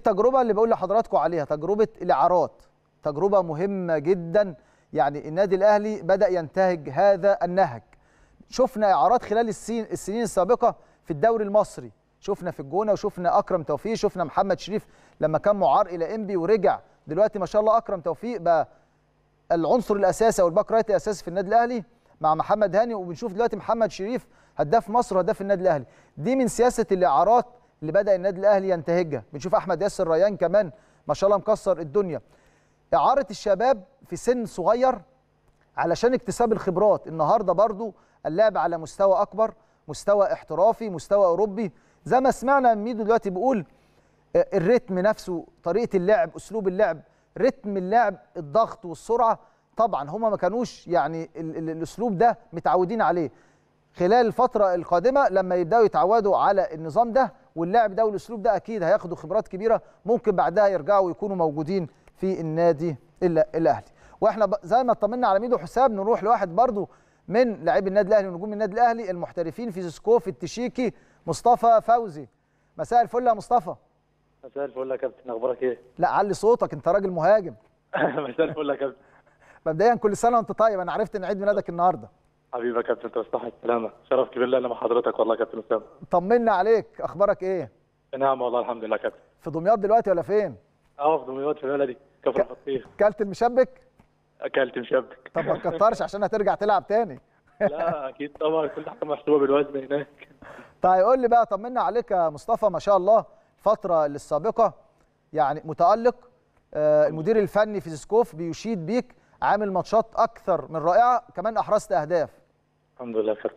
التجربه اللي بقول لحضراتكم عليها تجربه الاعارات تجربه مهمه جدا يعني النادي الاهلي بدا ينتهج هذا النهج شفنا اعارات خلال السنين السنين السابقه في الدوري المصري شفنا في الجونه وشفنا اكرم توفيق شفنا محمد شريف لما كان معار الى انبي ورجع دلوقتي ما شاء الله اكرم توفيق بقى العنصر الاساسي او الباك رايت الاساسي في النادي الاهلي مع محمد هاني وبنشوف دلوقتي محمد شريف هداف مصر وهداف النادي الاهلي دي من سياسه الاعارات اللي بدا النادي الاهلي ينتهجها بنشوف احمد ياسر ريان كمان ما شاء الله مكسر الدنيا اعاره الشباب في سن صغير علشان اكتساب الخبرات النهارده برضو اللعب على مستوى اكبر مستوى احترافي مستوى اوروبي زي ما سمعنا ميدو دلوقتي بيقول الريتم نفسه طريقه اللعب اسلوب اللعب رتم اللعب الضغط والسرعه طبعا هما ما كانوش يعني ال ال الاسلوب ده متعودين عليه خلال الفتره القادمه لما يبداوا يتعودوا على النظام ده واللعب ده والاسلوب ده اكيد هياخدوا خبرات كبيره ممكن بعدها يرجعوا ويكونوا موجودين في النادي الاهلي واحنا زي ما اطمنا على ميدو حساب نروح لواحد برضو من لاعبي النادي الاهلي ونجوم النادي الاهلي المحترفين في زيسكوف التشيكي مصطفى فوزي مساء الفل يا مصطفى مساء الفل يا كابتن اخبارك ايه؟ لا علي صوتك انت راجل مهاجم مساء الفل يا كابتن مبدئيا كل سنه وانت طيب انا عرفت ان عيد ميلادك النهارده حبيبي يا كابتن انت مستحق السلامه شرف كبير لنا مع حضرتك والله يا كابتن اسامه طمنا عليك اخبارك ايه نعم والله الحمد لله يا كابتن في دمياط دلوقتي ولا فين اه في دمياط في بلدي كفر البطيخ كلت المشبك اكلت مشبك طب ما تكترش عشان هترجع تلعب تاني لا اكيد طبعا كل حاجه محسوبه بالوزن هناك طيب قول لي بقى طمنا عليك يا مصطفى ما شاء الله الفتره السابقه يعني متالق آه المدير الفني في زيسكوف بيشيد بيك عامل ماتشات اكثر من رائعه كمان احرزت اهداف الحمد لله يا كابتن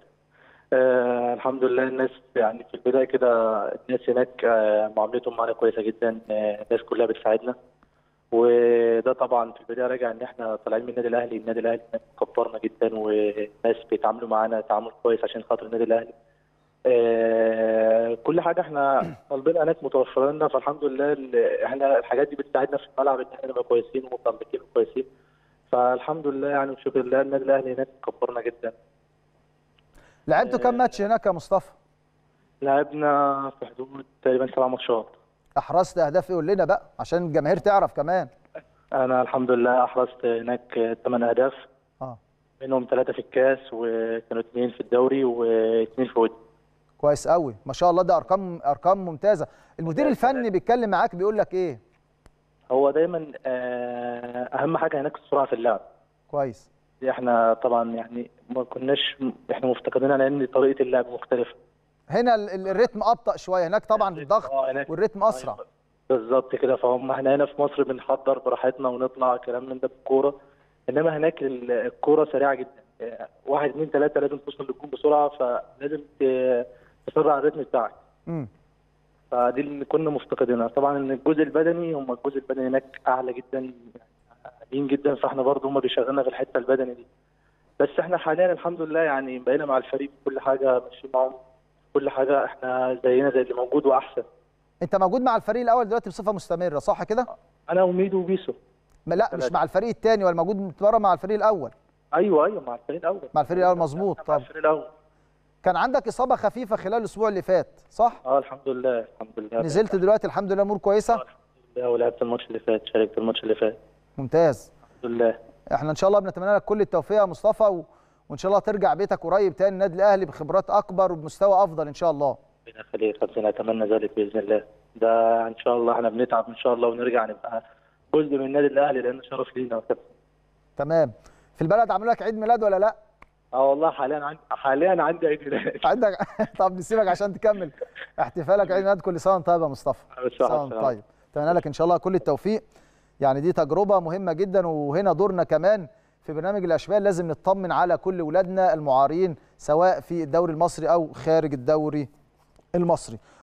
آه الحمد لله الناس يعني في البدايه كده الناس هناك آه معاملتهم معانا كويسه جدا آه الناس كلها بتساعدنا وده طبعا في البدايه راجع ان احنا طالعين من النادي الاهلي النادي الاهلي كبرنا جدا والناس بيتعاملوا معانا تعامل كويس عشان خاطر النادي الاهلي آه كل حاجه احنا طالبينها هناك متوفره لنا فالحمد لله احنا الحاجات دي بتساعدنا في الملعب ان احنا نبقى كويسين ومتمكنين كويسين فالحمد لله يعني وشكر لله النادي الاهلي هناك كبرنا جدا لعبتوا كام ماتش هناك يا مصطفى؟ لعبنا في حدود تقريبا سبع ماتشات احرزت اهداف ايه قول لنا بقى عشان الجماهير تعرف كمان انا الحمد لله احرزت هناك ثمان اهداف اه منهم ثلاثه في الكاس وكانوا اثنين في الدوري واثنين في ودي كويس قوي ما شاء الله ده ارقام ارقام ممتازه المدير الفني بيتكلم معاك بيقول لك ايه هو دايما اهم حاجه هناك السرعه في اللعب كويس احنا طبعا يعني ما كناش احنا مفتقدينها لان طريقه اللعب مختلفه هنا الريتم ابطا شويه هناك طبعا الضغط والريتم اسرع بالظبط كده فهم احنا هنا في مصر بنحضر براحتنا ونطلع كلام من ده بالكوره انما هناك الكوره سريعه جدا واحد اثنين ثلاثه لازم توصل للجون بسرعه فلازم تسرع الريتم بتاعك امم فدي اللي كنا مفتقدينها طبعا ان الجزء البدني هم الجزء البدني هناك اعلى جدا عاليين جدا فاحنا برضه هم بيشغلنا في الحته البدني دي بس احنا حاليا الحمد لله يعني بقينا مع الفريق كل حاجه ماشيين معاهم كل حاجه احنا زينا زي اللي موجود واحسن انت موجود مع الفريق الاول دلوقتي بصفه مستمره صح كده انا وميدو وبيسو لا مش مع الفريق الثاني ولا موجود متمرن مع الفريق الاول ايوه ايوه مع الفريق الاول مع الفريق الاول مظبوط مع الفريق الاول كان عندك اصابه خفيفه خلال الاسبوع اللي فات صح اه الحمد لله الحمد لله نزلت دلوقتي الحمد لله امور كويسه الحمد لله ولعبت الماتش اللي فات شاركت الماتش اللي فات ممتاز الحمد لله احنا ان شاء الله بنتمنى لك كل التوفيق يا مصطفى و... وان شاء الله ترجع بيتك قريب تاني النادي الاهلي بخبرات اكبر وبمستوى افضل ان شاء الله ربنا يخليك ربنا اتمنى ذلك باذن الله ده ان شاء الله احنا بنتعب ان شاء الله ونرجع نبقى جزء من النادي الاهلي لانه شرف لينا وكابتن تمام في البلد عملوا لك عيد ميلاد ولا لا اه والله حاليا عندي حاليا عندي عيد ميلاد عندك طب نسيبك عشان تكمل احتفالك عيد ميلاد كل سنه وانت طيب يا مصطفى كل سنه وانت طيب اتمنى لك ان شاء الله كل التوفيق يعني دي تجربه مهمه جدا وهنا دورنا كمان في برنامج الاشبال لازم نطمن على كل اولادنا المعارين سواء في الدوري المصري او خارج الدوري المصري